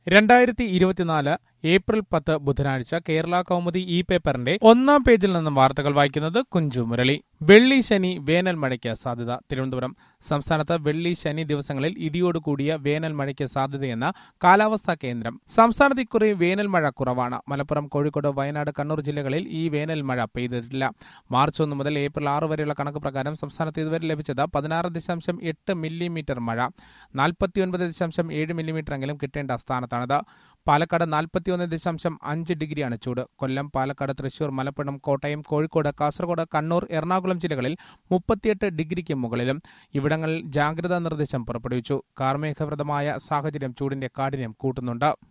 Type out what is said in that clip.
രണ്ടായിരത്തി ഇരുപത്തിനാല് ഏപ്രിൽ പത്ത് ബുധനാഴ്ച കേരള കൗമുദി ഇ പേപ്പറിന്റെ ഒന്നാം പേജിൽ നിന്നും വാർത്തകൾ വായിക്കുന്നത് കുഞ്ചു മുരളി വെള്ളി ശനി വേനൽ മഴയ്ക്ക് സാധ്യത തിരുവനന്തപുരം സംസ്ഥാനത്ത് വെള്ളി ശനി ദിവസങ്ങളിൽ ഇടിയോട് കൂടിയ വേനൽ മഴയ്ക്ക് സാധ്യതയെന്ന കാലാവസ്ഥാ കേന്ദ്രം സംസ്ഥാനത്ത് ഇക്കുറി വേനൽ മഴ കുറവാണ് മലപ്പുറം കോഴിക്കോട് വയനാട് കണ്ണൂർ ജില്ലകളിൽ ഈ വേനൽ മഴ പെയ്തിട്ടില്ല മാർച്ച് ഒന്ന് മുതൽ ഏപ്രിൽ ആറ് വരെയുള്ള കണക്ക് പ്രകാരം സംസ്ഥാനത്ത് ഇതുവരെ ലഭിച്ചത് പതിനാറ് ദശാംശം എട്ട് മില്ലിമീറ്റർ മഴ നാൽപ്പത്തിയൊൻപത് ദശാംശം ഏഴ് മില്ലിമീറ്ററെങ്കിലും കിട്ടേണ്ട സ്ഥാനത്താണിത് പാലക്കാട് നാൽപ്പത്തിയൊന്ന് ദശാംശം അഞ്ച് ഡിഗ്രിയാണ് ചൂട് കൊല്ലം പാലക്കാട് തൃശൂർ മലപ്പുറം കോട്ടയം കോഴിക്കോട് കാസർഗോഡ് കണ്ണൂർ എറണാകുളം ജില്ലകളിൽ മുപ്പത്തിയെട്ട് ഡിഗ്രിക്ക് മുകളിലും ഇവിടങ്ങളിൽ ജാഗ്രതാ നിർദ്ദേശം പുറപ്പെടുവിച്ചു കാർമേഘവ്രതമായ സാഹചര്യം ചൂടിന്റെ കാഠിന്യം കൂട്ടുന്നുണ്ട്